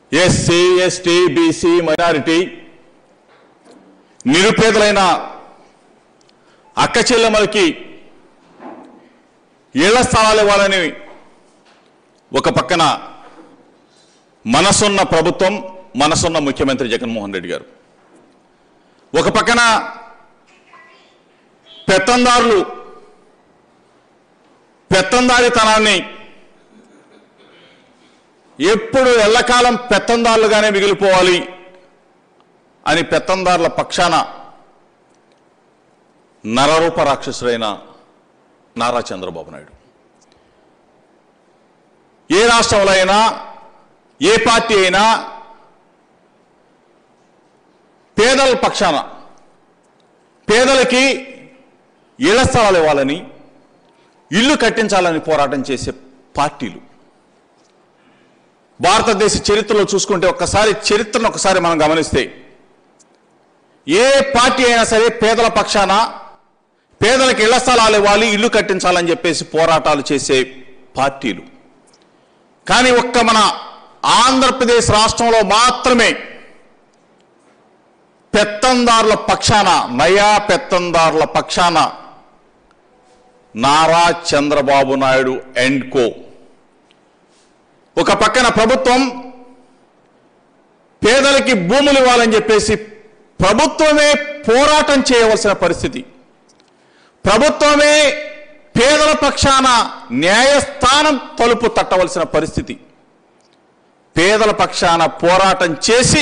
SC ST BC minority నిరుపేదలైన అక్క చెల్లెమ్మలకి ఇళ్ల స్థలాలు ఇవ్వాలని ఒక పక్కన మనసున్న ప్రభుత్వం మనసున్న ముఖ్యమంత్రి జగన్మోహన్ రెడ్డి గారు ఒక పక్కన పెత్తందారులు పెత్తందారితనాన్ని ఎప్పుడు ఎల్లకాలం పెత్తందారులుగానే మిగిలిపోవాలి అని పెత్తందారుల పక్షాన నరరూప రాక్షసుడైన నారా చంద్రబాబు నాయుడు ఏ రాష్ట్రంలో అయినా ఏ పార్టీ అయినా పేదల పక్షాన పేదలకి ఇళ్ల స్థలాలు ఇవ్వాలని ఇల్లు కట్టించాలని పోరాటం చేసే పార్టీలు భారతదేశ చరిత్రలో చూసుకుంటే ఒక్కసారి చరిత్రను ఒకసారి మనం గమనిస్తే ఏ పార్టీ అయినా సరే పేదల పక్షాన పేదలకు ఇళ్ల స్థలాలు ఇవ్వాలి ఇల్లు కట్టించాలని చెప్పేసి పోరాటాలు చేసే పార్టీలు కానీ ఒక్క మన ఆంధ్రప్రదేశ్ రాష్ట్రంలో మాత్రమే పెత్తందారుల పక్షాన నయా పెత్తందారుల పక్షాన నారా చంద్రబాబు నాయుడు అండ్ కో ఒక పక్కన ప్రభుత్వం పేదలకి భూములు ఇవ్వాలని చెప్పేసి ప్రభుత్వమే పోరాటం చేయవలసిన పరిస్థితి ప్రభుత్వమే పేదల పక్షాన న్యాయస్థానం తలుపు తట్టవలసిన పరిస్థితి పేదల పక్షాన పోరాటం చేసి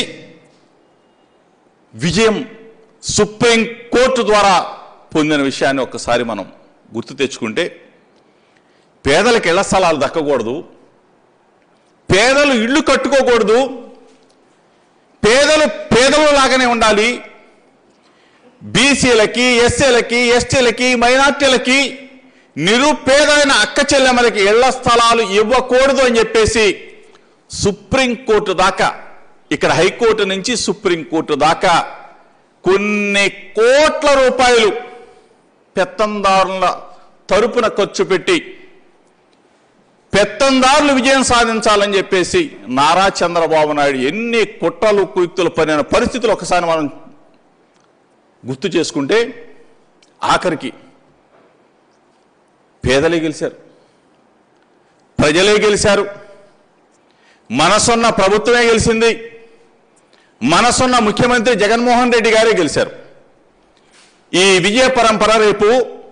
విజయం సుప్రీం కోర్టు ద్వారా పొందిన విషయాన్ని ఒక్కసారి మనం గుర్తు తెచ్చుకుంటే పేదలకు ఇళ్ల స్థలాలు దక్కకూడదు పేదలు ఇళ్ళు కట్టుకోకూడదు పేదలు పేదలు లాగానే ఉండాలి బీసీలకి ఎస్సీలకి ఎస్టీలకి మైనార్టీలకి నిరుపేదైన అక్క చెల్లెమ్మలకి ఇళ్ల స్థలాలు ఇవ్వకూడదు అని చెప్పేసి సుప్రీంకోర్టు దాకా ఇక్కడ హైకోర్టు నుంచి సుప్రీంకోర్టు దాకా కొన్ని కోట్ల రూపాయలు పెత్తందారుల తరపున ఖర్చు పెట్టి పెత్తందారులు విజయం సాధించాలని చెప్పేసి నారా చంద్రబాబు నాయుడు ఎన్ని కుట్రలు కుయుక్తులు పడిన పరిస్థితులు ఒకసారి మనం గుర్తు చేసుకుంటే ఆఖరికి పేదలే గెలిచారు ప్రజలే గెలిచారు మనసున్న ప్రభుత్వమే గెలిచింది మనసున్న ముఖ్యమంత్రి జగన్మోహన్ రెడ్డి గారే గెలిచారు ఈ విజయ పరంపర రేపు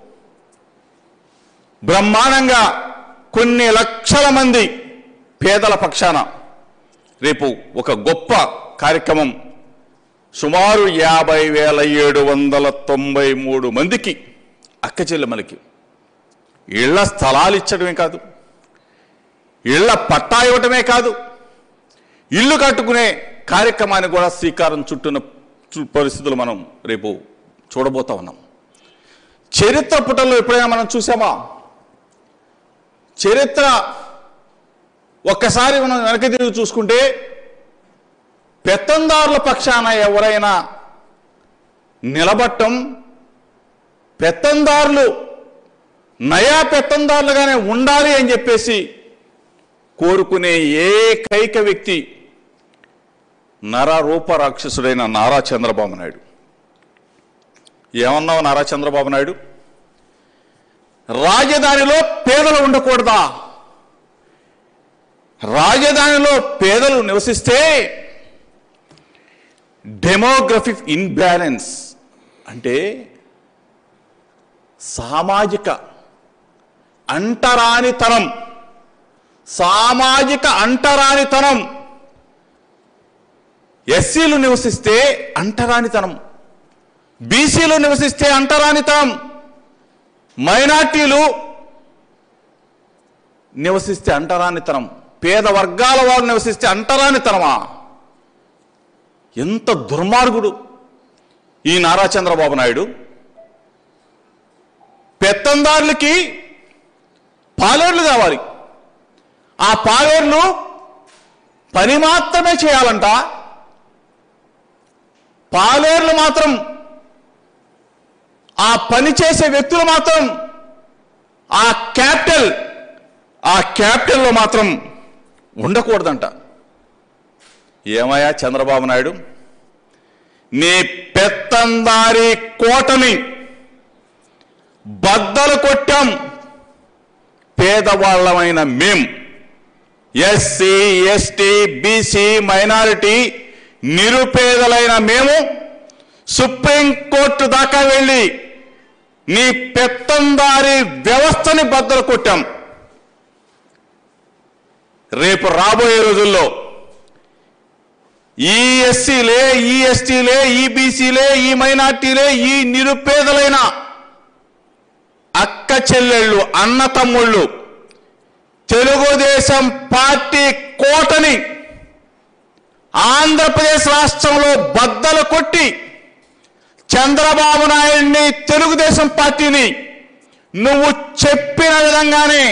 బ్రహ్మాండంగా కొన్ని లక్షల మంది పేదల పక్షాన రేపు ఒక గొప్ప కార్యక్రమం సుమారు యాభై వేల ఏడు వందల తొంభై మూడు మందికి అక్క చెల్లెమ్మలకి ఇళ్ల స్థలాలు ఇచ్చడమే కాదు ఇళ్ల పట్టా ఇవ్వటమే కాదు ఇల్లు కట్టుకునే కార్యక్రమానికి కూడా శ్రీకారం చుట్టున్న చు- పరిస్థితులు మనం రేపు చూడబోతా ఉన్నాం చరిత్ర పుటల్లో ఎప్పుడైనా మనం చూసామా చరిత్ర ఒక్కసారి మనం వెనక్కి తిరిగి చూసుకుంటే పెత్తందారుల పక్షాన ఎవరైనా నిలబట్టం పెత్తందారులు నయా పెత్తందారులుగానే ఉండాలి అని చెప్పేసి కోరుకునే ఏకైక వ్యక్తి నర రూప రాక్షసుడైన నారా చంద్రబాబు నాయుడు ఏమన్నావు నారా చంద్రబాబు నాయుడు రాజధానిలో పేదలు ఉండకూడదా రాజధానిలో పేదలు నివసిస్తే డెమోగ్రఫిక్ ఇన్బ్యాలెన్స్ అంటే సామాజిక అంటరానితనం సామాజిక అంటరానితనం ఎస్సీలు నివసిస్తే అంటరానితనం బీసీలు నివసిస్తే అంటరానితనం మైనార్టీలు నివసిస్తే అంటరానితనం పేద వర్గాల వారు నివసిస్తే అంటరానితనమా ఎంత దుర్మార్గుడు ఈ నారా చంద్రబాబు నాయుడు పెత్తందారులకి పాలేర్లు కావాలి ఆ పాలేర్లు పని మాత్రమే చేయాలంట పాలేర్లు మాత్రం ఆ పని చేసే వ్యక్తులు మాత్రం ఆ క్యాపిటల్ ఆ క్యాపిటల్లో మాత్రం ఉండకూడదంట ఏమయ్యా చంద్రబాబు నాయుడు నీ పెత్తందారి కోటని బద్దలు కొట్టాం పేదవాళ్ళమైన మేం ఎస్సీ ఎస్టీ బీసీ మైనారిటీ నిరుపేదలైన మేము సుప్రీంకోర్టు దాకా వెళ్ళి నీ పెత్తందారి వ్యవస్థని బద్దలు కొట్టాం రేపు రాబోయే రోజుల్లో ఈ ఎస్సీలే ఈ ఎస్టీలే ఈ బీసీలే ఈ మైనార్టీలే ఈ నిరుపేదలైన అక్క చెల్లెళ్ళు అన్న తమ్ముళ్ళు తెలుగుదేశం పార్టీ కోటని ఆంధ్రప్రదేశ్ రాష్ట్రంలో బద్దలు కొట్టి చంద్రబాబు నాయుడిని తెలుగుదేశం పార్టీని నువ్వు చెప్పిన విధంగానే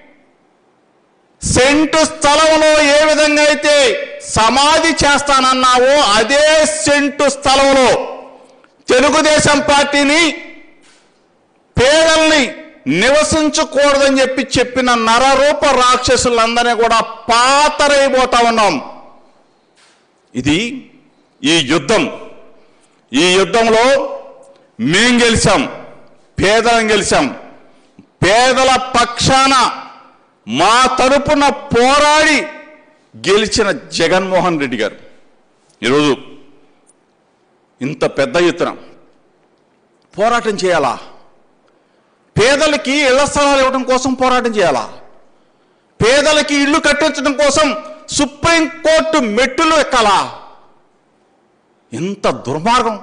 సెంటు స్థలంలో ఏ విధంగా అయితే సమాధి చేస్తానన్నావో అదే సెంటు స్థలంలో తెలుగుదేశం పార్టీని పేదల్ని నివసించకూడదని చెప్పి చెప్పిన నరరూప రాక్షసులందరినీ కూడా పాతరైపోతా ఉన్నాం ఇది ఈ యుద్ధం ఈ యుద్ధంలో మేం గెలిచాం పేదలం గెలిచాం పేదల పక్షాన మా తరపున పోరాడి గెలిచిన జగన్మోహన్ రెడ్డి గారు ఈరోజు ఇంత పెద్ద ఎత్తున పోరాటం చేయాలా పేదలకి ఇళ్ల స్థలాలు ఇవ్వడం కోసం పోరాటం చేయాలా పేదలకి ఇల్లు కట్టించడం కోసం సుప్రీంకోర్టు మెట్టులు ఎక్కాలా ఎంత దుర్మార్గం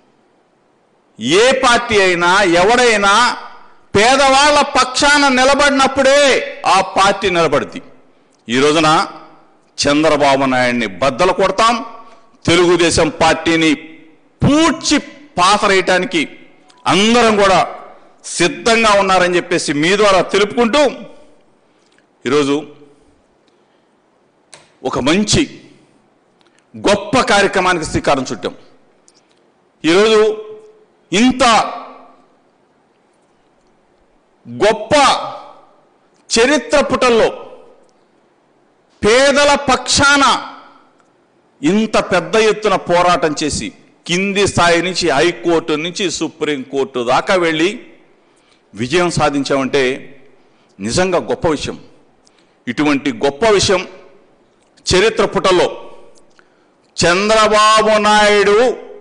ఏ పార్టీ అయినా ఎవడైనా పేదవాళ్ల పక్షాన నిలబడినప్పుడే ఆ పార్టీ నిలబడుద్ది ఈ రోజున చంద్రబాబు నాయుడిని బద్దలు కొడతాం తెలుగుదేశం పార్టీని పూడ్చి పాతరేయటానికి అందరం కూడా సిద్ధంగా ఉన్నారని చెప్పేసి మీ ద్వారా తెలుపుకుంటూ ఈరోజు ఒక మంచి గొప్ప కార్యక్రమానికి శ్రీకారం చుట్టాం ఈరోజు ఇంత గొప్ప చరిత్ర పుటల్లో పేదల పక్షాన ఇంత పెద్ద ఎత్తున పోరాటం చేసి కింది స్థాయి నుంచి హైకోర్టు నుంచి సుప్రీంకోర్టు దాకా వెళ్ళి విజయం సాధించామంటే నిజంగా గొప్ప విషయం ఇటువంటి గొప్ప విషయం చరిత్ర పుటల్లో చంద్రబాబు నాయుడు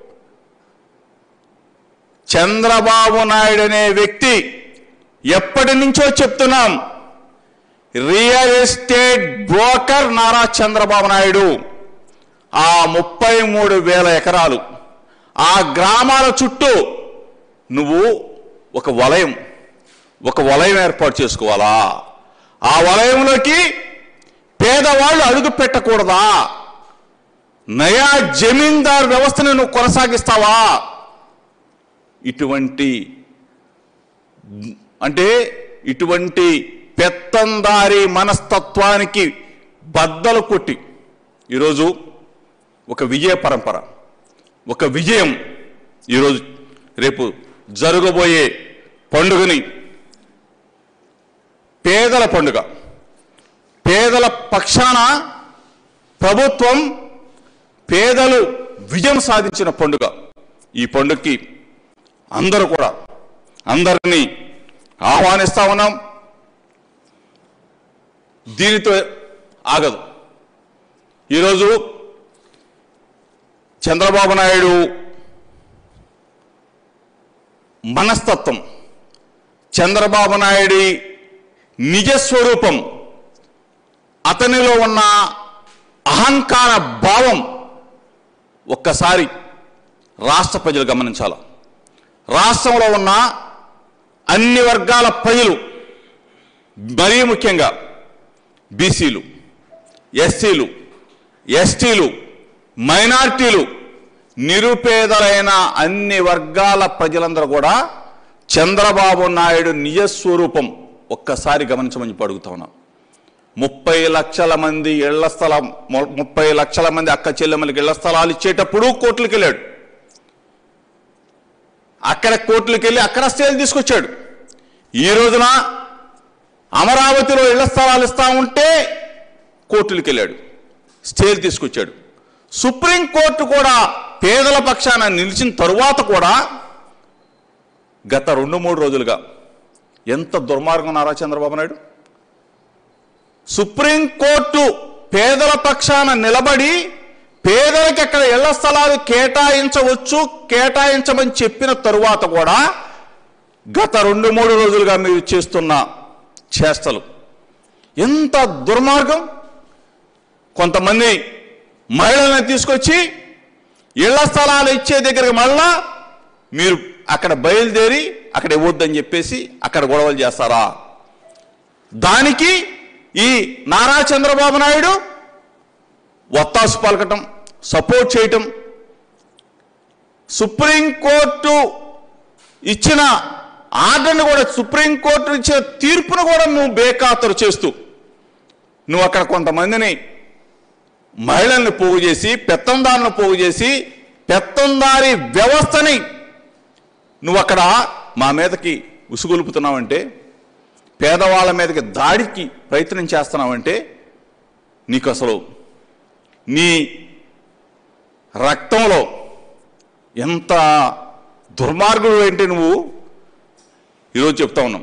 చంద్రబాబు నాయుడు అనే వ్యక్తి ఎప్పటి నుంచో చెప్తున్నాం real estate broker Nara Chandrababu Naidu ఆ ముప్పై మూడు వేల ఎకరాలు ఆ గ్రామాల చుట్టూ నువ్వు ఒక వలయం ఒక వలయం ఏర్పాటు చేసుకోవాలా ఆ వలయంలోకి పేదవాళ్ళు అడుగు పెట్టకూడదా నయా జమీందార్ వ్యవస్థను నువ్వు కొనసాగిస్తావా ఇటువంటి అంటే ఇటువంటి పెత్తందారి మనస్తత్వానికి బద్దలు కొట్టి ఈరోజు ఒక విజయ పరంపర ఒక విజయం ఈరోజు రేపు జరగబోయే పండుగని పేదల పండుగ పేదల పక్షాన ప్రభుత్వం పేదలు విజయం సాధించిన పండుగ ఈ పండుగకి అందరూ కూడా అందరినీ ఆహ్వానిస్తా ఉన్నాం దీనితో ఆగదు ఈరోజు చంద్రబాబు నాయుడు మనస్తత్వం చంద్రబాబు నాయుడి నిజస్వరూపం అతనిలో ఉన్న అహంకార భావం ఒక్కసారి రాష్ట్ర ప్రజలు గమనించాల రాష్ట్రంలో ఉన్న అన్ని వర్గాల ప్రజలు మరీ ముఖ్యంగా బీసీలు ఎస్సీలు ఎస్టీలు మైనార్టీలు నిరుపేదలైన అన్ని వర్గాల ప్రజలందరూ కూడా చంద్రబాబు నాయుడు నిజస్వరూపం ఒక్కసారి గమనించమని చెప్పి అడుగుతా ఉన్నాం ముప్పై లక్షల మంది ఇళ్ల స్థలం ము- ముప్పై లక్షల మంది అక్క చెల్లెమ్మలకి ఇళ్ల స్థలాలు ఇచ్చేటప్పుడు కోర్టులకు వెళ్ళాడు అక్కడ కోర్టులకు వెళ్ళి అక్కడ స్టేలు తీసుకొచ్చాడు ఈ రోజున అమరావతిలో ఇళ్ల స్థలాలు ఇస్తా ఉంటే కోర్టులకు వెళ్ళాడు స్టేలు తీసుకొచ్చాడు సుప్రీంకోర్టు కూడా పేదల పక్షాన నిలిచిన తరువాత కూడా గత రెండు మూడు రోజులుగా ఎంత దుర్మార్గం నారా చంద్రబాబు నాయుడు సుప్రీంకోర్టు పేదల పక్షాన నిలబడి పేదలకు ఎక్కడ ఇళ్ల స్థలాలు కేటాయించవచ్చు కేటాయించమని చెప్పిన తరువాత కూడా గత రెండు మూడు రోజులుగా మీరు చేస్తున్న చేష్టలు ఎంత దుర్మార్గం కొంతమంది మహిళలను తీసుకొచ్చి ఇళ్ల స్థలాలు ఇచ్చే దగ్గరికి మళ్ళా మీరు అక్కడ బయలుదేరి అక్కడ ఇవ్వద్దని చెప్పేసి అక్కడ గొడవలు చేస్తారా దానికి ఈ నారా చంద్రబాబు నాయుడు ఒత్తాసు పలకటం సపోర్ట్ చేయటం సుప్రీంకోర్టు ఇచ్చిన ఆర్డర్ని కూడా సుప్రీంకోర్టు ఇచ్చిన తీర్పును కూడా నువ్వు బేఖాతరు చేస్తూ నువ్వు అక్కడ కొంతమందిని మహిళల్ని పోగు చేసి పెత్తందారులను పోగు చేసి పెత్తందారి వ్యవస్థని నువ్వు అక్కడ మా మీదకి ఉసుగొలుపుతున్నావంటే పేదవాళ్ళ మీదకి దాడికి ప్రయత్నం చేస్తున్నావంటే నీకు అసలు నీ రక్తంలో ఎంత దుర్మార్గుడు ఏంటి నువ్వు ఈరోజు చెప్తా ఉన్నాం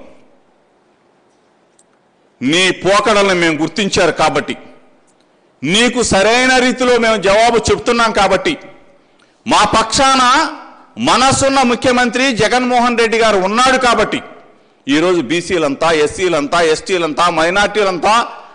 నీ పోకడలను మేము గుర్తించారు కాబట్టి నీకు సరైన రీతిలో మేము జవాబు చెప్తున్నాం కాబట్టి మా పక్షాన మనసున్న ముఖ్యమంత్రి జగన్మోహన్ రెడ్డి గారు ఉన్నాడు కాబట్టి ఈరోజు బీసీలంతా ఎస్సీలంతా ఎస్టీలంతా మైనార్టీలంతా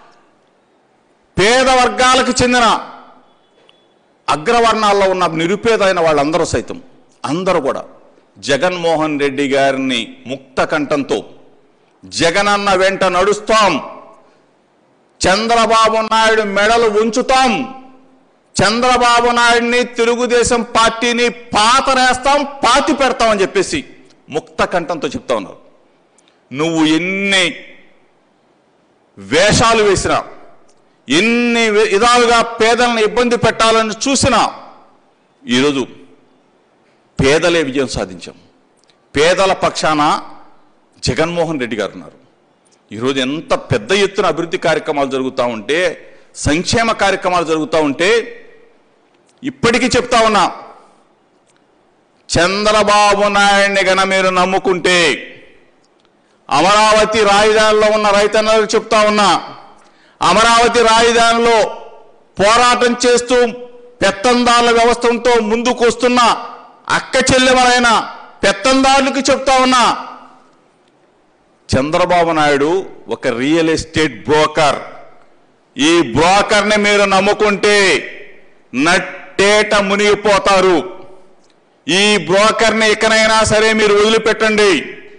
పేద వర్గాలకు చెందిన అగ్రవర్ణాల్లో ఉన్న నిరుపేదైన వాళ్ళందరూ సైతం అందరూ కూడా జగన్మోహన్ రెడ్డి గారిని ముక్త కంఠంతో జగనన్న వెంట నడుస్తాం చంద్రబాబు నాయుడు మెడలు ఉంచుతాం చంద్రబాబు నాయుడిని తెలుగుదేశం పార్టీని పాతరేస్తాం పాతి పెడతామని చెప్పేసి ముక్త కంఠంతో చెప్తా ఉన్నారు నువ్వు ఎన్ని వేషాలు వేసినా ఎన్ని విధాలుగా పేదలను ఇబ్బంది పెట్టాలని చూసినా ఈరోజు పేదలే విజయం సాధించాం పేదల పక్షాన జగన్మోహన్ రెడ్డి గారు ఉన్నారు ఈరోజు ఎంత పెద్ద ఎత్తున అభివృద్ధి కార్యక్రమాలు జరుగుతూ ఉంటే సంక్షేమ కార్యక్రమాలు జరుగుతూ ఉంటే ఇప్పటికీ చెప్తా ఉన్నా చంద్రబాబు నాయుడిని గన మీరు నమ్ముకుంటే అమరావతి రాజధానిలో ఉన్న రైతన్నలకు చెప్తా ఉన్నా అమరావతి రాజధానిలో పోరాటం చేస్తూ పెత్తందారుల వ్యవస్థతో ముందుకు వస్తున్న అక్క చెల్లెమలైన పెత్తందారులకు చెప్తా ఉన్నా చంద్రబాబు నాయుడు ఒక రియల్ ఎస్టేట్ బ్రోకర్ ఈ బ్రోకర్ని మీరు నమ్ముకుంటే నట్టేట మునిగిపోతారు ఈ బ్రోకర్ని ఇకనైనా సరే మీరు వదిలిపెట్టండి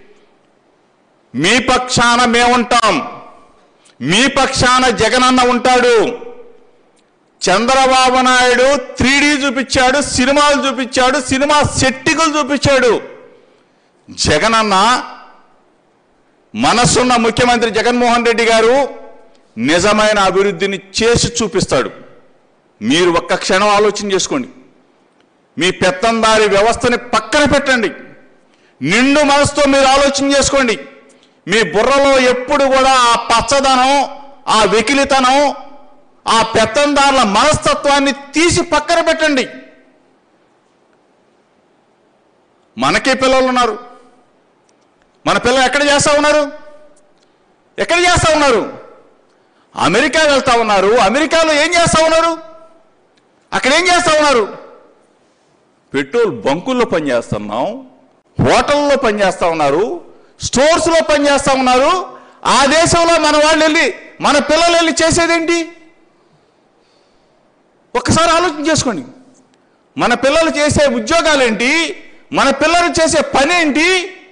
మీ పక్షాన మేముంటాం మీ పక్షాన జగనన్న ఉంటాడు చంద్రబాబు నాయుడు త్రీ చూపించాడు సినిమాలు చూపించాడు సినిమా సెట్టింగులు చూపించాడు జగనన్న మనసున్న ముఖ్యమంత్రి జగన్మోహన్ రెడ్డి గారు నిజమైన అభివృద్ధిని చేసి చూపిస్తాడు మీరు ఒక్క క్షణం ఆలోచన చేసుకోండి మీ పెత్తందారి వ్యవస్థని పక్కన పెట్టండి నిండు మనసుతో మీరు ఆలోచన చేసుకోండి మీ బుర్రలో ఎప్పుడు కూడా ఆ పచ్చదనం ఆ వెకిలితనం ఆ పెత్తందారుల మనస్తత్వాన్ని తీసి పక్కన పెట్టండి మనకే పిల్లలు ఉన్నారు మన పిల్లలు ఎక్కడ చేస్తా ఉన్నారు ఎక్కడ చేస్తా ఉన్నారు అమెరికా వెళ్తా ఉన్నారు అమెరికాలో ఏం చేస్తా ఉన్నారు అక్కడ ఏం చేస్తా ఉన్నారు పెట్రోల్ బంకుల్లో పనిచేస్తున్నాం హోటల్లో పనిచేస్తా ఉన్నారు స్టోర్స్లో పనిచేస్తా ఉన్నారు ఆ దేశంలో మన వాళ్ళు వెళ్ళి మన పిల్లలు వెళ్ళి చేసేదేంటి ఒక్కసారి ఆలోచన చేసుకోండి మన పిల్లలు చేసే ఉద్యోగాలేంటి మన పిల్లలు చేసే పని ఏంటి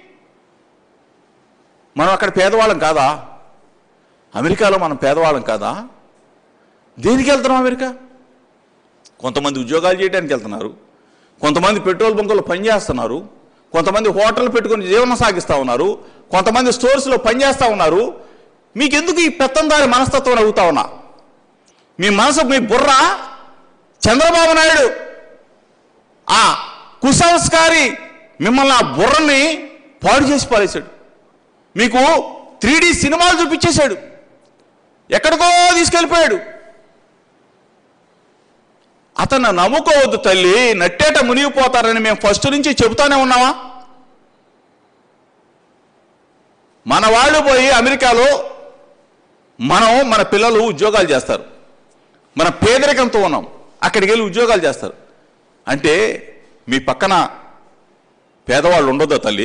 మనం అక్కడ పేదవాళ్ళం కాదా అమెరికాలో మనం పేదవాళ్ళం కాదా దేనికి వెళ్తున్నాం అమెరికా కొంతమంది ఉద్యోగాలు చేయడానికి వెళ్తున్నారు కొంతమంది పెట్రోల్ బంకుల్లో పనిచేస్తున్నారు కొంతమంది హోటల్ పెట్టుకొని జీవనం సాగిస్తూ ఉన్నారు కొంతమంది స్టోర్స్లో పనిచేస్తూ ఉన్నారు మీకెందుకు ఈ పెత్తందారి మనస్తత్వం అడుగుతా ఉన్నా మీ మనసు మీ బుర్ర చంద్రబాబు నాయుడు ఆ కుసంస్కారి మిమ్మల్ని ఆ బుర్రని పాడు చేసి పారేశాడు మీకు త్రీ సినిమాలు చూపించేశాడు ఎక్కడికో తీసుకెళ్ళిపోయాడు అతను నమ్ముకోవద్దు తల్లి నట్టేట మునిగిపోతారని మేము ఫస్ట్ నుంచి చెబుతానే ఉన్నావా మన వాళ్ళు పోయి అమెరికాలో మనం మన పిల్లలు ఉద్యోగాలు చేస్తారు మన పేదరికంతో ఉన్నాం అక్కడికి వెళ్ళి ఉద్యోగాలు చేస్తారు అంటే మీ పక్కన పేదవాళ్ళు ఉండొద్దా తల్లి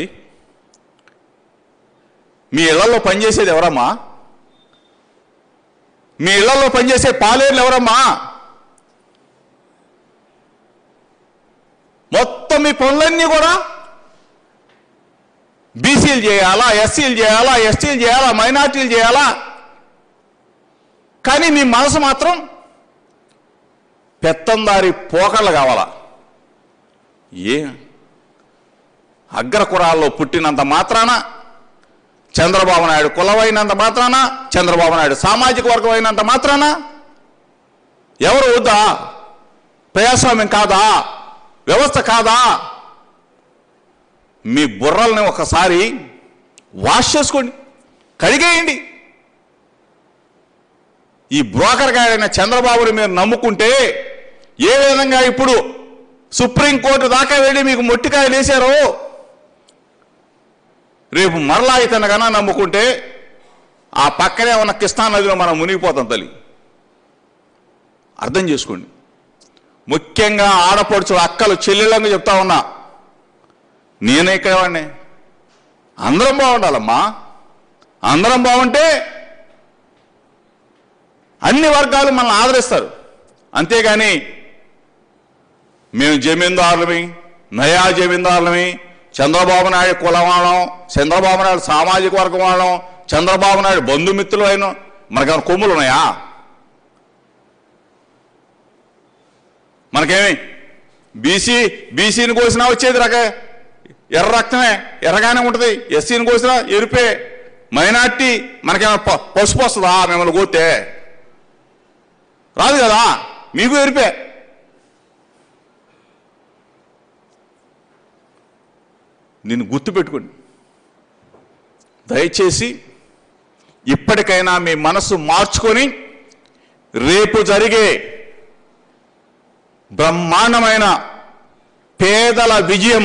మీ ఇళ్లలో పనిచేసేది ఎవరమ్మా మీ ఇళ్లలో పనిచేసే పాలేర్లు ఎవరమ్మా మొత్తం మీ పనులన్నీ కూడా బీసీలు చేయాలా ఎస్సీలు చేయాలా ఎస్టీలు చేయాలా మైనార్టీలు చేయాలా కానీ మీ మనసు మాత్రం పెత్తందారి పోకళ్ళు కావాలా ఏ అగ్రకురాల్లో పుట్టినంత మాత్రాన చంద్రబాబు నాయుడు కులమైనంత మాత్రాన చంద్రబాబు నాయుడు సామాజిక వర్గం అయినంత మాత్రాన ఎవరు వద్దా ప్రజాస్వామ్యం కాదా వ్యవస్థ కాదా మీ బుర్రల్ని ఒకసారి వాష్ చేసుకోండి కడిగేయండి ఈ బ్రోకర్ గారైన చంద్రబాబుని మీరు నమ్ముకుంటే ఏ విధంగా ఇప్పుడు సుప్రీంకోర్టు దాకా వెళ్ళి మీకు మొట్టికాయలు వేశారో రేపు మరలా ఇతను కన్నా నమ్ముకుంటే ఆ పక్కనే ఉన్న కృష్ణా నదిలో మనం మునిగిపోతాం తల్లి అర్థం చేసుకోండి ముఖ్యంగా ఆడపడుచు అక్కలు చెల్లెళ్ళంగా చెప్తా ఉన్నా నేనే ఇక్కడ వాడిని అందరం బాగుండాలమ్మా అందరం బాగుంటే అన్ని వర్గాలు మనల్ని ఆదరిస్తారు అంతేగాని మేము జమీందారులమి నయా జమీందారులమి చంద్రబాబు నాయుడు కులం వాళ్ళం చంద్రబాబు నాయుడు సామాజిక వర్గం వాళ్ళం చంద్రబాబు నాయుడు బంధుమిత్రులు అయిన మనకేమైనా కొమ్ములు ఉన్నాయా మనకేమి బీసీ బీసీని కోసినా వచ్చేది రక ఎర్ర రక్తమే ఎర్రగానే ఉంటుంది ఎస్సీని కోసినా ఎరుపే మైనార్టీ మనకేమైనా ప- పసుపు వస్తుందా మిమ్మల్ని కోతే రాదు కదా మీకు ఎరిపే నేను గుర్తుపెట్టుకోండి దయచేసి ఇప్పటికైనా మీ మనసు మార్చుకొని రేపు జరిగే బ్రహ్మాండమైన పేదల విజయం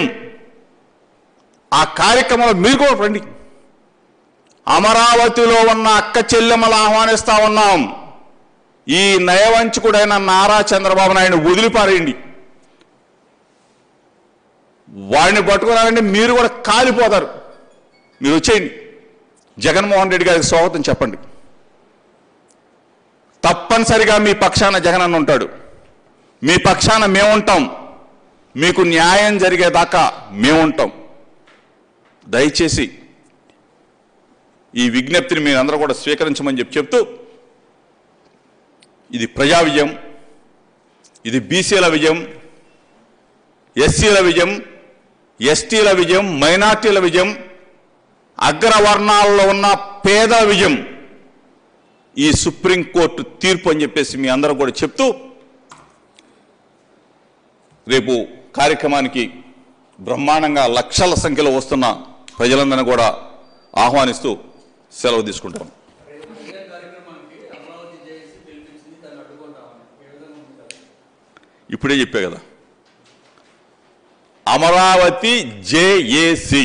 ఆ కార్యక్రమంలో మీరు కూడా రండి అమరావతిలో ఉన్న అక్క చెల్లెమ్మలు ఆహ్వానిస్తా ఉన్నాం ఈ నయవంచకుడైన నారా చంద్రబాబు నాయుడు వదిలిపారేయండి వాడిని పట్టుకున్నారంటే మీరు కూడా కాలిపోతారు మీరు వచ్చేయండి జగన్మోహన్ రెడ్డి గారికి స్వాగతం చెప్పండి తప్పనిసరిగా మీ పక్షాన జగన్ అన్న ఉంటాడు మీ పక్షాన మేముంటాం మీకు న్యాయం జరిగేదాకా మేముంటాం దయచేసి ఈ విజ్ఞప్తిని మీరందరూ కూడా స్వీకరించమని చెప్పి చెప్తూ ఇది ప్రజా విజయం ఇది బీసీల విజయం ఎస్సీల విజయం ఎస్టీల విజయం మైనార్టీల విజయం అగ్రవర్ణాల్లో ఉన్న పేద విజయం ఈ సుప్రీంకోర్టు తీర్పు అని చెప్పేసి మీ అందరూ కూడా చెప్తూ రేపు కార్యక్రమానికి బ్రహ్మాండంగా లక్షల సంఖ్యలో వస్తున్న ప్రజలందరినీ కూడా ఆహ్వానిస్తూ సెలవు తీసుకుంటాం ఇదే కార్యక్రమానికి అమరావతి జేఏసీ పిలిపించింది దాన్ని అడ్డుకుంటామని ఏ విధంగా ఉంది సార్? ఇప్పుడే చెప్పా కదా అమరావతి జేఏసి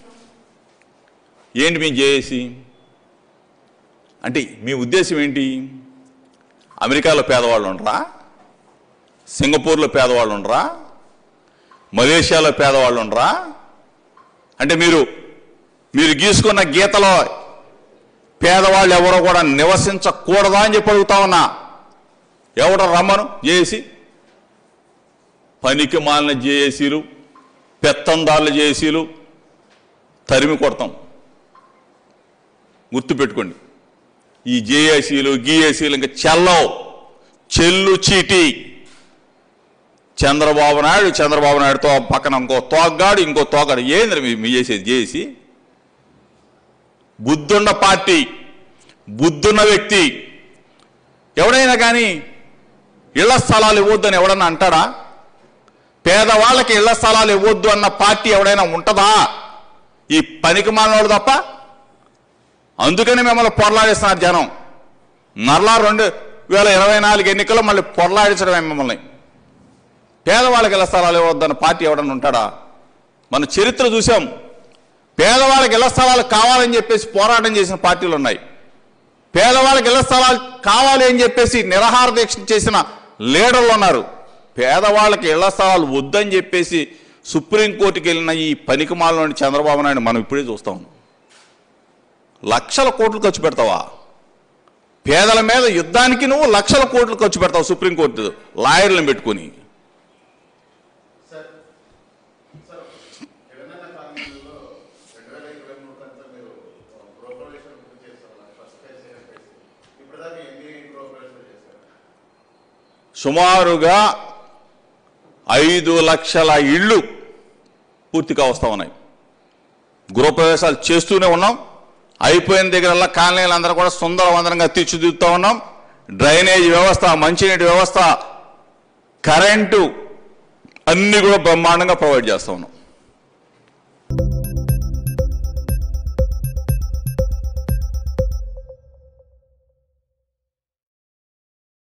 ఏంటి మీ జేఏసి అంటే మీ ఉద్దేశం ఏంటి అమెరికాలో పేదవాళ్ళు ఉండరా సింగపూర్లో పేదవాళ్ళు ఉండరా మలేషియాలో పేదవాళ్ళు ఉండరా అంటే మీరు మీరు గీసుకున్న గీతలో పేదవాళ్ళు ఎవరో కూడా నివసించకూడదా అని చెప్పి అడుగుతా ఉన్నా ఎవడ రమ్మను జేఏసి పనికి మాలిన జేఏసీలు పెత్తందారుల జేఏసీలు తరిమి కొడతాం గుర్తుపెట్టుకోండి ఈ జేఏసీలు గీఏసీలు ఇంకా చెల్లవు చెల్లు చీటి చంద్రబాబు నాయుడు చంద్రబాబు నాయుడుతో పక్కన ఇంకో తోగ్గాడు ఇంకో తోగాడు ఏంద్ర మీ మీ చేసేది జేఏసీ బుద్ధున్న పార్టీ బుద్ధున్న వ్యక్తి ఎవడైనా కానీ ఇళ్ల స్థలాలు ఇవ్వద్దని ఎవడన్నా అంటాడా పేదవాళ్ళకి ఇళ్ల స్థలాలు ఇవ్వద్దు అన్న పార్టీ ఎవడైనా ఉంటుందా ఈ పనికి మాలినోడు తప్ప అందుకని మిమ్మల్ని పొరలాడిస్తున్నారు జనం మరలా రెండు వేల ఇరవై నాలుగు ఎన్నికల్లో మళ్ళీ పొరలాడించడమే మిమ్మల్ని పేదవాళ్ళకి ఇళ్ల స్థలాలు ఇవ్వద్దన్న పార్టీ ఎవడన్నా ఉంటాడా మన చరిత్ర చూసాం పేదవాళ్ళకి ఇళ్ల స్థలాలు కావాలని చెప్పేసి పోరాటం చేసిన పార్టీలు ఉన్నాయి పేదవాళ్ళకి ఇళ్ల స్థలాలు కావాలి అని చెప్పేసి నిరాహార దీక్ష చేసిన లీడర్లు ఉన్నారు పేదవాళ్ళకి ఇళ్ల స్థలాలు వద్దని చెప్పేసి సుప్రీంకోర్టుకి వెళ్ళిన ఈ పనికిమాలని చంద్రబాబు నాయుడు మనం ఇప్పుడే చూస్తా ఉన్నాం లక్షల కోట్లు ఖర్చు పెడతావా పేదల మీద యుద్ధానికి నువ్వు లక్షల కోట్లు ఖర్చు పెడతావు సుప్రీంకోర్టు లాయర్లను పెట్టుకుని సార్ సార్ జగనన్న కాలంలో రెండు వేల ఇరవై మూడు కంతా మీరు ప్రోపరేషన్ పూర్తి చేస్తారు ఫస్ట్ ఫేజ్ సెకండ్ ఫేజ్ ఇప్పటిదాకా ఎన్ని ప్రోపరేషన్ చేశారు సుమారుగా ఐదు లక్షల ఇళ్ళు పూర్తిగా వస్తా ఉన్నాయి గృహప్రవేశాలు చేస్తూనే ఉన్నాం అయిపోయిన దగ్గరల్లా కాలనీలు అందరూ కూడా సుందరవందరంగా తీర్చిదిద్దుతూ ఉన్నాం డ్రైనేజ్ వ్యవస్థ మంచినీటి వ్యవస్థ కరెంటు అన్ని కూడా బ్రహ్మాండంగా ప్రొవైడ్ చేస్తా ఉన్నాం